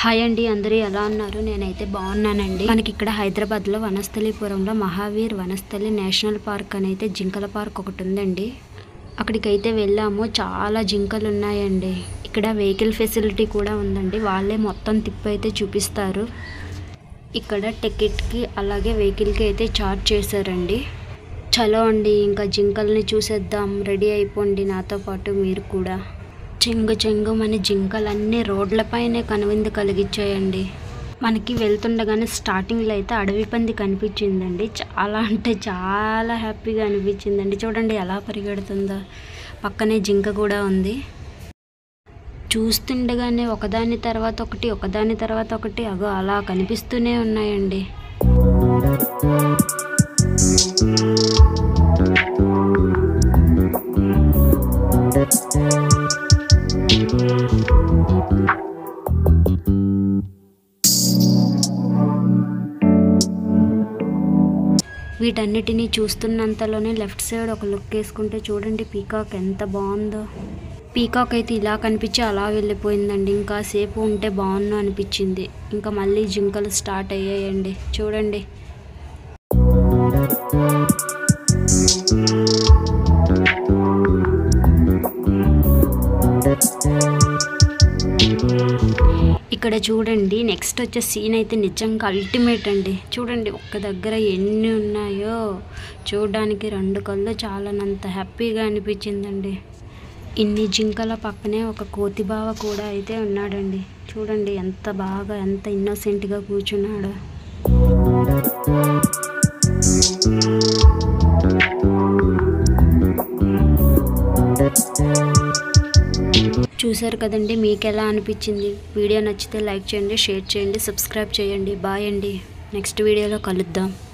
hi అండి అందరూ ఎలా ఉన్నారు నేనైతే బాగున్నానండి మనకి ఇక్కడ హైదరాబాద్లో వనస్థలిపురంలో మహావీర్ వనస్థలి నేషనల్ పార్క్ అని అయితే జింకల పార్క్ ఒకటి ఉందండి అక్కడికైతే వెళ్ళాము చాలా జింకలు ఉన్నాయండి ఇక్కడ వెహికల్ ఫెసిలిటీ కూడా ఉందండి వాళ్ళే మొత్తం తిప్పి అయితే చూపిస్తారు ఇక్కడ టికెట్కి అలాగే వెహికల్కి అయితే చార్జ్ చేశారండి చలో అండి ఇంకా జింకల్ని చూసేద్దాం రెడీ అయిపోండి నాతో పాటు మీరు కూడా చెంగు చెంగు మన జింకలన్నీ రోడ్లపైనే కనువిందు కలిగించాయండి మనకి వెళ్తుండగానే స్టార్టింగ్లో అయితే అడవి పంది కనిపించిందండి చాలా అంటే చాలా హ్యాపీగా అనిపించిందండి చూడండి ఎలా పరిగెడుతుందో పక్కనే జింక కూడా ఉంది చూస్తుండగానే ఒకదాని తర్వాత ఒకటి ఒకదాని తర్వాత ఒకటి అగో అలా కనిపిస్తూనే ఉన్నాయండి వీటన్నిటినీ చూస్తున్నంతలోనే లెఫ్ట్ సైడ్ ఒక లుక్ వేసుకుంటే చూడండి పీకాక్ ఎంత బాగుందో పీకాక్ అయితే ఇలా కనిపించి అలా వెళ్ళిపోయిందండి ఇంకా సేపు ఉంటే బాగుండు అనిపించింది ఇంకా మళ్ళీ జింకలు స్టార్ట్ అయ్యాయండి చూడండి ఇక్కడ చూడండి నెక్స్ట్ వచ్చే సీన్ అయితే నిజంగా అల్టిమేట్ అండి చూడండి ఒక్క దగ్గర ఎన్ని ఉన్నాయో చూడడానికి రెండు కళ్ళు చాలానంత హ్యాపీగా అనిపించిందండి ఇన్ని జింకల పక్కనే ఒక కోతి బావ కూడా అయితే ఉన్నాడండి చూడండి ఎంత బాగా ఎంత ఇన్నోసెంట్గా కూర్చున్నాడో చూసారు కదండి మీకు ఎలా అనిపించింది వీడియో నచ్చితే లైక్ చేయండి షేర్ చేయండి సబ్స్క్రైబ్ చేయండి బాయ్ అండి నెక్స్ట్ వీడియోలో కలుద్దాం